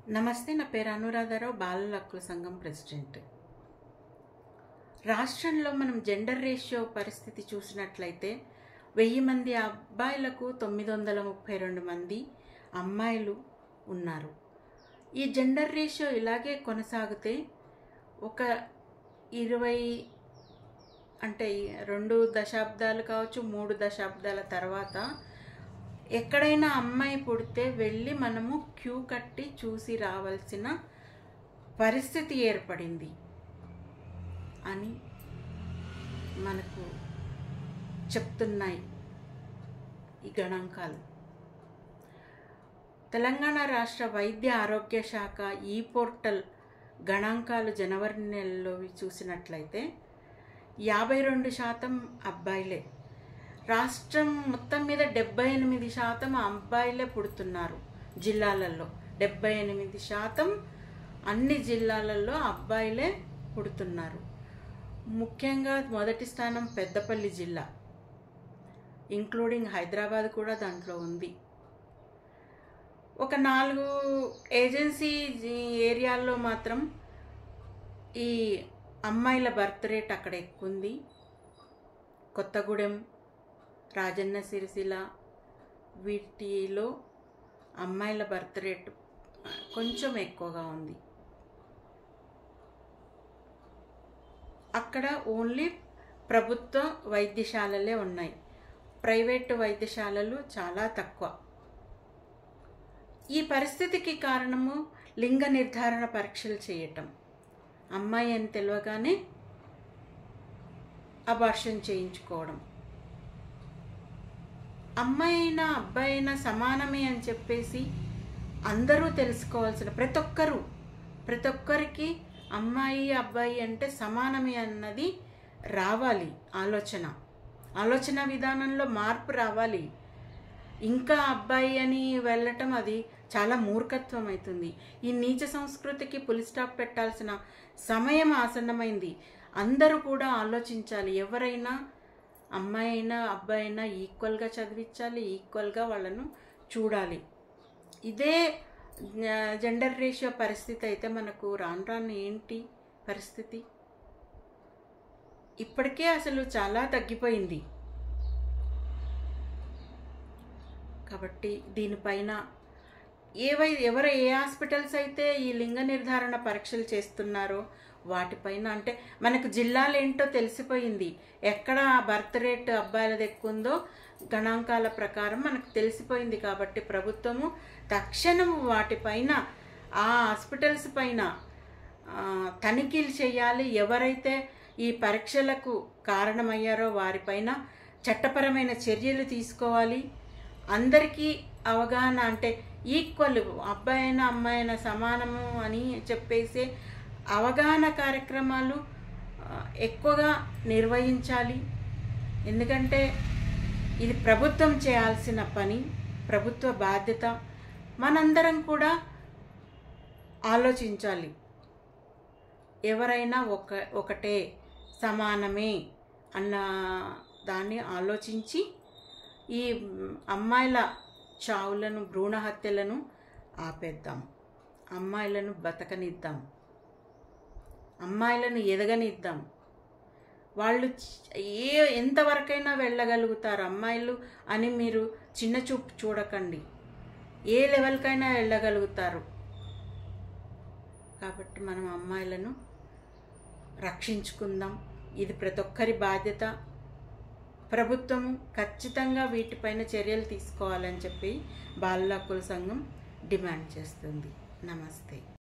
నమస్తే నా పేరు అనురాధారావు బాలల హక్కుల సంఘం ప్రెసిడెంట్ రాష్ట్రంలో మనం జెండర్ రేషియో పరిస్థితి చూసినట్లయితే వెయ్యి మంది అబ్బాయిలకు తొమ్మిది వందల ముప్పై రెండు మంది అమ్మాయిలు ఉన్నారు ఈ జెండర్ రేషియో ఇలాగే కొనసాగితే ఒక ఇరవై అంటే రెండు దశాబ్దాలు కావచ్చు మూడు దశాబ్దాల తర్వాత ఎక్కడైనా అమ్మాయి పుడితే వెళ్ళి మనము క్యూ కట్టి చూసి రావాల్సిన పరిస్థితి ఏర్పడింది అని మనకు చెప్తున్నాయి ఈ గణాంకాలు తెలంగాణ రాష్ట్ర వైద్య ఆరోగ్య శాఖ ఈ పోర్టల్ గణాంకాలు జనవరి నెలలో చూసినట్లయితే యాభై రెండు శాతం అబ్బాయిలే రాష్ట్రం మొత్తం మీద డెబ్బై ఎనిమిది శాతం అబ్బాయిలే పుడుతున్నారు జిల్లాలలో డెబ్బై ఎనిమిది శాతం అన్ని జిల్లాలలో అబ్బాయిలే పుడుతున్నారు ముఖ్యంగా మొదటి స్థానం పెద్దపల్లి జిల్లా ఇంక్లూడింగ్ హైదరాబాద్ కూడా దాంట్లో ఉంది ఒక నాలుగు ఏజెన్సీ ఏరియాల్లో మాత్రం ఈ అమ్మాయిల బర్త్ రేట్ అక్కడ ఎక్కువ ఉంది కొత్తగూడెం రాజన్న సిరిసిల్ల వీటిలో అమ్మాయిల బర్త్ రేట్ కొంచెం ఎక్కువగా ఉంది అక్కడ ఓన్లీ ప్రభుత్వ వైద్యశాలలే ఉన్నాయి ప్రైవేటు వైద్యశాలలు చాలా తక్కువ ఈ పరిస్థితికి కారణము లింగ నిర్ధారణ పరీక్షలు చేయటం అమ్మాయి అని తెలియగానే అబార్షన్ చేయించుకోవడం అమ్మాయి అయినా అబ్బాయి అయినా సమానమే అని చెప్పేసి అందరూ తెలుసుకోవాల్సిన ప్రతి ఒక్కరూ ప్రతి ఒక్కరికి అమ్మాయి అబ్బాయి అంటే సమానమే అన్నది రావాలి ఆలోచన ఆలోచన విధానంలో మార్పు రావాలి ఇంకా అబ్బాయి అని వెళ్ళటం అది చాలా మూర్ఖత్వం అవుతుంది ఈ నీచ సంస్కృతికి పులి స్టాప్ పెట్టాల్సిన సమయం ఆసన్నమైంది అందరూ కూడా ఆలోచించాలి ఎవరైనా అమ్మాయి అయినా అబ్బాయి అయినా ఈక్వల్గా చదివించాలి ఈక్వల్గా వాళ్ళను చూడాలి ఇదే జెండర్ రేషియో పరిస్థితి అయితే మనకు రాను రాను ఏంటి పరిస్థితి ఇప్పటికే అసలు చాలా తగ్గిపోయింది కాబట్టి దీనిపైన ఏవై ఎవరు ఏ హాస్పిటల్స్ అయితే ఈ లింగ నిర్ధారణ పరీక్షలు చేస్తున్నారో వాటిపైన అంటే మనకు జిల్లాలు ఏంటో తెలిసిపోయింది ఎక్కడ బర్త్ రేట్ అబ్బాయిలది ఎక్కువ ఉందో గణాంకాల ప్రకారం మనకు తెలిసిపోయింది కాబట్టి ప్రభుత్వము తక్షణం వాటిపైన ఆ హాస్పిటల్స్ పైన తనిఖీలు చేయాలి ఎవరైతే ఈ పరీక్షలకు కారణమయ్యారో వారిపైన చట్టపరమైన చర్యలు తీసుకోవాలి అందరికీ అవగాహన అంటే ఈక్వల్ అబ్బాయి అయినా అమ్మాయి అయినా సమానము అని చెప్పేసి అవగాహన కార్యక్రమాలు ఎక్కువగా నిర్వహించాలి ఎందుకంటే ఇది ప్రభుత్వం చేయాల్సిన పని ప్రభుత్వ బాధ్యత మనందరం కూడా ఆలోచించాలి ఎవరైనా ఒక ఒకటే సమానమే అన్న దాన్ని ఆలోచించి ఈ అమ్మాయిల చావులను భ్రూణ హత్యలను ఆపేద్దాం అమ్మాయిలను బతకనిద్దాం అమ్మాయిలను ఎదగనిద్దాం వాళ్ళు ఏ ఎంతవరకైనా వెళ్ళగలుగుతారు అమ్మాయిలు అని మీరు చిన్న చూపు చూడకండి ఏ లెవెల్కైనా వెళ్ళగలుగుతారు కాబట్టి మనం అమ్మాయిలను రక్షించుకుందాం ఇది ప్రతి ఒక్కరి బాధ్యత ప్రభుత్వము ఖచ్చితంగా వీటిపైన చర్యలు తీసుకోవాలని చెప్పి బాలల హక్కుల సంఘం డిమాండ్ చేస్తుంది నమస్తే